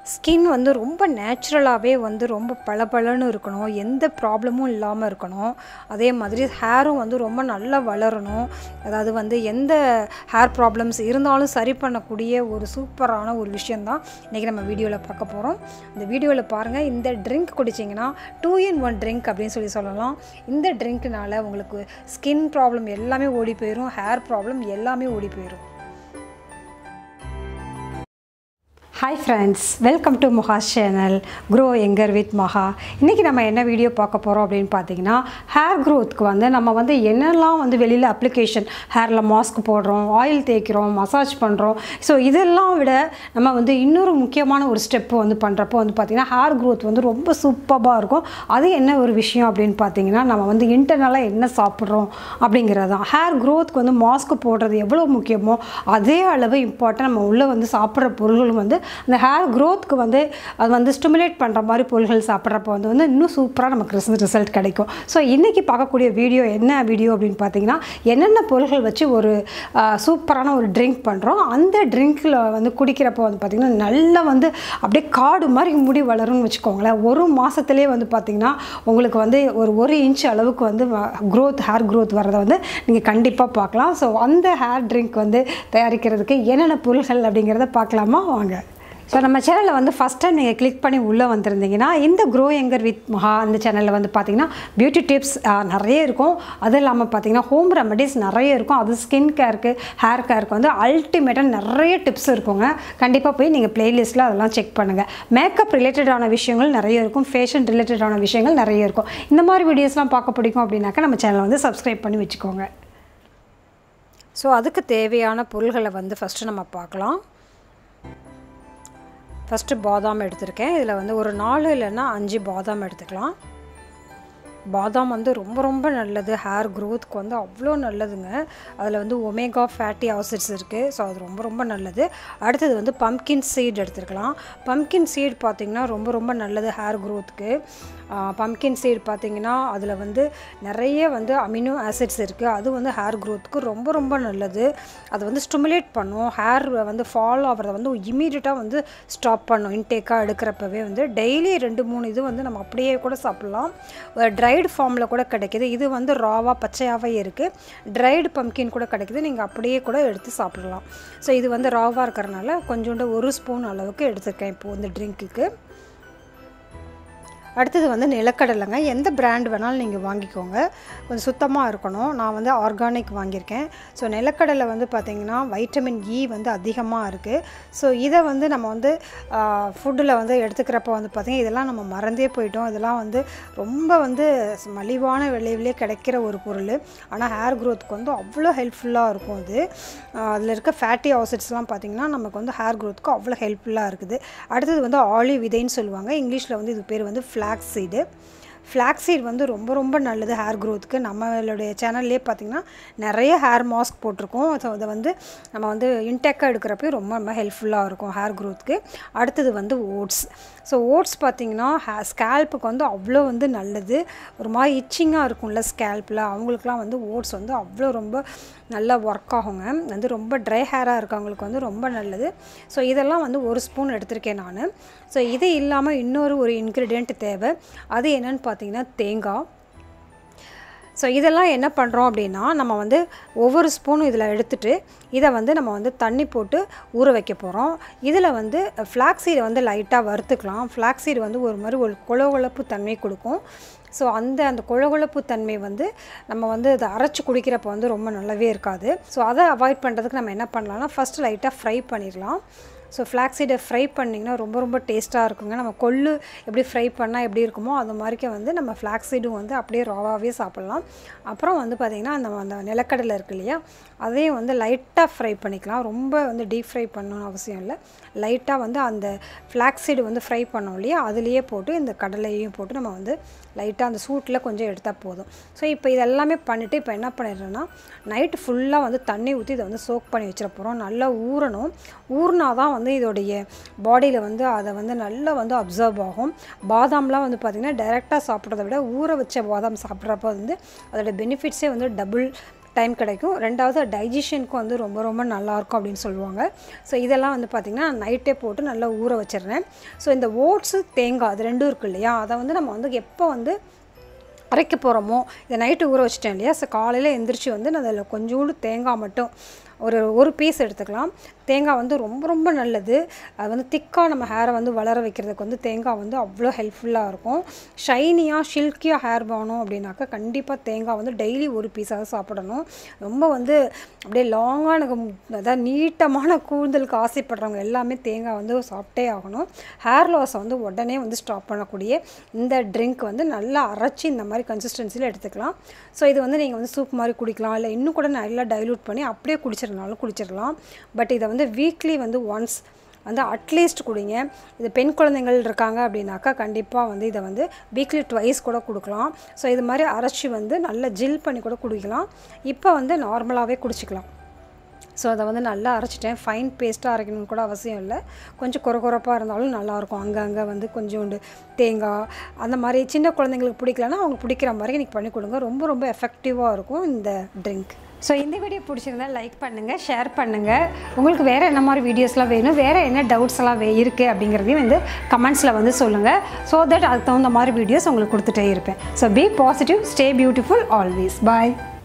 skin வந்து ரொம்ப நேச்சுரலாகவே வந்து ரொம்ப பளபளன்னு இருக்கணும் எந்த ப்ராப்ளமும் இல்லாமல் இருக்கணும் அதே மாதிரி ஹேரும் வந்து ரொம்ப நல்லா வளரணும் அதாவது வந்து எந்த ஹேர் ப்ராப்ளம்ஸ் இருந்தாலும் சரி பண்ணக்கூடிய ஒரு சூப்பரான ஒரு விஷயந்தான் இன்றைக்கி நம்ம வீடியோவில் பார்க்க போகிறோம் இந்த வீடியோவில் பாருங்கள் இந்த ட்ரிங்க் குடிச்சிங்கன்னா டூ இன் ஒன் ட்ரிங்க் அப்படின்னு சொல்லி சொல்லலாம் இந்த ட்ரிங்க்னால உங்களுக்கு ஸ்கின் ப்ராப்ளம் எல்லாமே ஓடி போயிடும் ஹேர் ப்ராப்ளம் எல்லாமே ஓடி போயிடும் hi friends welcome to Moha channel grow younger with Maha இன்றைக்கி நம்ம என்ன வீடியோ பார்க்க போகிறோம் அப்படின்னு பார்த்தீங்கன்னா ஹேர் க்ரோத்துக்கு வந்து நம்ம வந்து என்னெல்லாம் வந்து வெளியில் அப்ளிகேஷன் ஹேரில் மாஸ்க் போடுறோம் ஆயில் தேய்க்கிறோம் மசாஜ் பண்ணுறோம் ஸோ இதெல்லாம் விட நம்ம வந்து இன்னொரு முக்கியமான ஒரு ஸ்டெப்பு வந்து பண்ணுறப்போ வந்து பார்த்திங்கன்னா ஹேர் க்ரோத் வந்து ரொம்ப சூப்பராக இருக்கும் அது என்ன ஒரு விஷயம் அப்படின்னு பார்த்தீங்கன்னா நம்ம வந்து இன்டர்னலாக என்ன சாப்பிட்றோம் அப்படிங்கிறது தான் ஹேர் க்ரோத்துக்கு வந்து மாஸ்க் போடுறது எவ்வளோ முக்கியமோ அதே அளவு இம்பார்ட்டன் நம்ம உள்ளே வந்து சாப்பிட்ற பொருள்களும் வந்து அந்த ஹேர் க்ரோத்துக்கு வந்து அது வந்து ஸ்டிமுலேட் பண்ணுற மாதிரி பொருள்கள் சாப்பிட்றப்போ வந்து வந்து இன்னும் சூப்பராக நமக்கு ரிசல்ட் கிடைக்கும் ஸோ இன்றைக்கி பார்க்கக்கூடிய வீடியோ என்ன வீடியோ அப்படின்னு பார்த்தீங்கன்னா என்னென்ன பொருள்கள் வச்சு ஒரு சூப்பரான ஒரு ட்ரிங்க் பண்ணுறோம் அந்த ட்ரிங்க்கில் வந்து குடிக்கிறப்போ வந்து பார்த்திங்கன்னா நல்லா வந்து அப்படியே காடு மாதிரி முடி வளரும்னு வச்சுக்கோங்களேன் ஒரு மாதத்துலேயே வந்து பார்த்திங்கன்னா உங்களுக்கு வந்து ஒரு ஒரு இன்ச் அளவுக்கு வந்து க்ரோத் ஹேர் க்ரோத் வரதை வந்து நீங்கள் கண்டிப்பாக பார்க்கலாம் ஸோ அந்த ஹேர் ட்ரிங்க் வந்து தயாரிக்கிறதுக்கு என்னென்ன பொருள்கள் அப்படிங்கிறத பார்க்கலாமா வாங்க ஸோ நம்ம சேனலில் வந்து ஃபஸ்ட் டைம் நீங்கள் கிளிக் பண்ணி உள்ளே வந்திருந்தீங்கன்னா இந்த க்ரோ எங்கர் வித் மஹா இந்த சேனலில் வந்து பார்த்தீங்கன்னா பியூட்டி டிப்ஸ் நிறைய இருக்கும் அது இல்லாமல் பார்த்தீங்கன்னா ஹோம் ரெமடிஸ் நிறைய இருக்கும் அது ஸ்கின் கேருக்கு ஹேர் கேருக்கு வந்து அல்டிமேட்டாக நிறைய டிப்ஸ் இருக்குங்க கண்டிப்பாக போய் நீங்கள் ப்ளேலிஸ்ட்டில் அதெல்லாம் செக் பண்ணுங்கள் மேக்கப் ரிலேட்டடான விஷயங்கள் நிறைய இருக்கும் ஃபேஷன் ரிலேட்டடான விஷயங்கள் நிறைய இருக்கும் இந்த மாதிரி வீடியோஸ்லாம் பார்க்க பிடிக்கும் அப்படின்னாக்கா நம்ம சேனலை வந்து சப்ஸ்கிரைப் பண்ணி வச்சுக்கோங்க ஸோ அதுக்கு தேவையான பொருள்களை வந்து ஃபஸ்ட்டு நம்ம பார்க்கலாம் ஃபஸ்ட்டு பாதாம் எடுத்திருக்கேன் இதில் வந்து ஒரு நாலு இல்லைன்னா அஞ்சு பாதாம் எடுத்துக்கலாம் பாதாம் வந்து ரொம்ப ரொம்ப நல்லது ஹேர் க்ரோத்துக்கு வந்து அவ்வளோ நல்லதுங்க அதில் வந்து ஒமேகா ஃபேட்டி ஆசிட்ஸ் இருக்குது ஸோ அது ரொம்ப ரொம்ப நல்லது அடுத்தது வந்து பம்கின் சீட் எடுத்துருக்கலாம் பம்கின் சீட் பார்த்திங்கன்னா ரொம்ப ரொம்ப நல்லது ஹேர் க்ரோத்துக்கு பம்கின் சீட் பார்த்திங்கன்னா அதில் வந்து நிறைய வந்து அமினோ ஆசிட்ஸ் இருக்குது அது வந்து ஹேர் க்ரோத்துக்கு ரொம்ப ரொம்ப நல்லது அது வந்து ஸ்டிமுலேட் பண்ணும் ஹேர் வந்து ஃபால் ஆகிறத வந்து இமீடியட்டாக வந்து ஸ்டாப் பண்ணும் இன்டேக்காக எடுக்கிறப்பவே வந்து டெய்லி ரெண்டு மூணு இது வந்து நம்ம அப்படியே கூட சாப்பிட்லாம் ட்ரைடு ஃபார்மில் கூட கிடைக்கிது இது வந்து ராவாக பச்சையாகவே இருக்குது ட்ரைடு பம்கின் கூட கிடைக்கிது நீங்கள் அப்படியே கூட எடுத்து சாப்பிடலாம் ஸோ இது வந்து ராவாக இருக்கிறனால கொஞ்சோண்டு ஒரு ஸ்பூன் அளவுக்கு எடுத்துருக்கேன் இப்போது இந்த ட்ரிங்க்குக்கு அடுத்தது வந்து நிலக்கடலைங்க எந்த பிராண்ட் வேணாலும் நீங்கள் வாங்கிக்கோங்க கொஞ்சம் சுத்தமாக இருக்கணும் நான் வந்து ஆர்கானிக் வாங்கியிருக்கேன் ஸோ நிலக்கடலை வந்து பார்த்திங்கன்னா வைட்டமின் இ வந்து அதிகமாக இருக்குது ஸோ இதை வந்து நம்ம வந்து ஃபுட்டில் வந்து எடுத்துக்கிறப்ப வந்து பார்த்திங்கன்னா இதெல்லாம் நம்ம மறந்தே போயிட்டோம் இதெல்லாம் வந்து ரொம்ப வந்து மலிவான விளைவிலே கிடைக்கிற ஒரு பொருள் ஆனால் ஹேர் க்ரோத்துக்கு வந்து அவ்வளோ ஹெல்ப்ஃபுல்லாக இருக்கும் அது அதில் இருக்க ஃபேட்டி ஆசிட்ஸ்லாம் பார்த்திங்கன்னா நமக்கு வந்து ஹேர் க்ரோத்துக்கு அவ்வளோ ஹெல்ப்ஃபுல்லாக இருக்குது அடுத்தது வந்து ஆலி விதைன்னு சொல்லுவாங்க இங்கிலீஷில் வந்து இது பேர் வந்து ஃப்ளாக்ஸ் சீடு ஃப்ளாக் சீட் வந்து ரொம்ப ரொம்ப நல்லது ஹேர் க்ரோத்துக்கு நம்மளுடைய சேனல்லே பார்த்திங்கன்னா நிறைய ஹேர் மாஸ்க் போட்டிருக்கோம் ஸோ அதை வந்து நம்ம வந்து இன்டெக்காக எடுக்கிறப்ப ரொம்ப ரொம்ப ஹெல்ப்ஃபுல்லாக இருக்கும் ஹேர் க்ரோத்துக்கு அடுத்தது வந்து ஓட்ஸ் ஸோ ஓட்ஸ் பார்த்திங்கன்னா ஹே ஸ்கேல்ப்புக்கு வந்து அவ்வளோ வந்து நல்லது ஒரு மாதிரி இச்சிங்காக இருக்கும்ல ஸ்கேல்ப்பில் அவங்களுக்குலாம் வந்து ஓட்ஸ் வந்து அவ்வளோ ரொம்ப நல்லா ஒர்க் ஆகுங்க வந்து ரொம்ப ட்ரை ஹேராக இருக்கவங்களுக்கு வந்து ரொம்ப நல்லது ஸோ இதெல்லாம் வந்து ஒரு ஸ்பூன் எடுத்திருக்கேன் நான் ஸோ இது இல்லாமல் இன்னொரு ஒரு இன்க்ரீடியண்ட் தேவை அது என்னென்னு பார்த்தீங்கன்னா தேங்காய் ஸோ இதெல்லாம் என்ன பண்ணுறோம் அப்படின்னா நம்ம வந்து ஒவ்வொரு ஸ்பூனும் இதில் எடுத்துகிட்டு இதை வந்து நம்ம வந்து தண்ணி போட்டு ஊற வைக்க போகிறோம் இதில் வந்து ஃப்ளாக்ஸீடை வந்து லைட்டாக வறுத்துக்கலாம் ஃப்ளாக்ஸீடு வந்து ஒரு மாதிரி ஒரு கொழகொழப்பு தன்மை கொடுக்கும் ஸோ அந்த அந்த கொழகொழப்பு தன்மை வந்து நம்ம வந்து அதை அரைச்சி குடிக்கிறப்ப வந்து ரொம்ப நல்லாவே இருக்காது ஸோ அதை அவாய்ட் பண்ணுறதுக்கு நம்ம என்ன பண்ணலாம்னா ஃபஸ்ட்டு லைட்டாக ஃப்ரை பண்ணிடலாம் ஸோ ஃப்ளாக்ஸீடை ஃப்ரை பண்ணிங்கன்னா ரொம்ப ரொம்ப டேஸ்ட்டாக இருக்குங்க நம்ம கொள்ளு எப்படி ஃப்ரை பண்ணால் எப்படி இருக்குமோ அது மாதிரிக்க வந்து நம்ம ஃப்ளாக்ஸீடும் வந்து அப்படியே ராவாகவே சாப்பிட்லாம் அப்புறம் வந்து பார்த்திங்கன்னா அந்த அந்த நிலக்கடலை இருக்கு இல்லையா அதையும் வந்து லைட்டாக ஃப்ரை பண்ணிக்கலாம் ரொம்ப வந்து டீப் ஃப்ரை பண்ணணும்னு அவசியம் இல்லை லைட்டாக வந்து அந்த ஃப்ளாக்ஸீடு வந்து ஃப்ரை பண்ணோம் இல்லையா அதுலேயே போட்டு இந்த கடலையும் போட்டு நம்ம வந்து லைட்டாக அந்த சூட்டில் கொஞ்சம் எடுத்தால் போதும் ஸோ இப்போ இதெல்லாமே பண்ணிவிட்டு இப்போ என்ன பண்ணிடுறேன்னா நைட்டு ஃபுல்லாக வந்து தண்ணி ஊற்றி இதை வந்து சோக் பண்ணி வச்சிட போகிறோம் நல்லா ஊறணும் ஊறினா தான் வந்து இதோடைய பாடியில் வந்து அதை வந்து நல்லா வந்து அப்சர்வ் ஆகும் பாதாம்லாம் வந்து பார்த்திங்கன்னா டைரெக்டாக சாப்பிட்றத விட ஊற வச்ச பாதாம் சாப்பிட்றப்ப வந்து அதோட பெனிஃபிட்ஸே வந்து டபுள் டைம் கிடைக்கும் ரெண்டாவது டைஜஷனுக்கும் வந்து ரொம்ப ரொம்ப நல்லாயிருக்கும் அப்படின்னு சொல்லுவாங்க ஸோ இதெல்லாம் வந்து பார்த்திங்கன்னா நைட்டே போட்டு நல்லா ஊற வச்சிடுறேன் ஸோ இந்த ஓட்ஸு தேங்காய் அது ரெண்டும் இருக்குது இல்லையா அதை வந்து நம்ம வந்து எப்போ வந்து அரைக்க போகிறோமோ இதை நைட்டு ஊற வச்சிட்டேன் இல்லையா ஸோ காலையில் எந்திரிச்சு வந்து நான் அதில் கொஞ்சோண்டு தேங்காய் மட்டும் ஒரு ஒரு பீஸ் எடுத்துக்கலாம் தேங்காய் வந்து ரொம்ப ரொம்ப நல்லது அது வந்து திக்காக நம்ம ஹேரை வந்து வளர வைக்கிறதுக்கு வந்து தேங்காய் வந்து அவ்வளோ ஹெல்ப்ஃபுல்லாக இருக்கும் ஷைனியாக ஷில்கியாக ஹேர் வேணும் அப்படின்னாக்கா கண்டிப்பாக தேங்காய் வந்து டெய்லி ஒரு பீஸாவது சாப்பிடணும் ரொம்ப வந்து அப்படியே லாங்காக எனக்கு அதாவது நீட்டமான கூந்தலுக்கு ஆசைப்படுறவங்க எல்லாமே தேங்காய் வந்து சாப்பிட்டே ஆகணும் ஹேர் லாஸை வந்து உடனே வந்து ஸ்டாப் பண்ணக்கூடிய இந்த ட்ரிங்க் வந்து நல்லா அரைச்சி இந்த மாதிரி கன்சிஸ்டன்சியில் எடுத்துக்கலாம் ஸோ இது வந்து நீங்கள் வந்து சூப் மாதிரி குடிக்கலாம் இல்லை இன்னும் கூட நல்லா டைலூட் பண்ணி அப்படியே குடிச்சிருந்தாலும் குடிச்சிடலாம் பட் இதை வந்து வீக்லி வந்து ஒன்ஸ் வந்து அட்லீஸ்ட் குடிங்க இது பெண் குழந்தைகள் இருக்காங்க அப்படின்னாக்கா கண்டிப்பாக வந்து இதை வந்து வீக்லி ட்வைஸ் கூட கொடுக்கலாம் ஸோ இது மாதிரி அரைச்சி வந்து நல்லா ஜில் பண்ணி கூட குடிக்கலாம் இப்போ வந்து நார்மலாகவே குடிச்சிக்கலாம் ஸோ அதை வந்து நல்லா அரைச்சிட்டேன் ஃபைன் பேஸ்ட்டாக அரைக்கணும்னு கூட அவசியம் இல்லை கொஞ்சம் குறை குறைப்பாக இருந்தாலும் நல்லாயிருக்கும் அங்கங்கே வந்து கொஞ்சோண்டு தேங்காய் அந்த மாதிரி சின்ன குழந்தைங்களுக்கு பிடிக்கலன்னா அவங்க பிடிக்கிற மாதிரி இன்றைக்கி பண்ணி கொடுங்க ரொம்ப ரொம்ப எஃபெக்டிவாக இருக்கும் இந்த ட்ரிங்க் ஸோ இந்த வீடியோ பிடிச்சிருந்தா லைக் பண்ணுங்கள் ஷேர் பண்ணுங்கள் உங்களுக்கு வேறு என்ன மாதிரி வீடியோஸ்லாம் வேணும் வேறு என்ன டவுட்ஸ் எல்லாம் வே இருக்குது அப்படிங்கிறதையும் வந்து கமெண்ட்ஸில் வந்து சொல்லுங்கள் ஸோ தட் அதுக்கு தகுந்த மாதிரி வீடியோஸ் உங்களுக்கு கொடுத்துட்டே இருப்பேன் so be positive stay beautiful always bye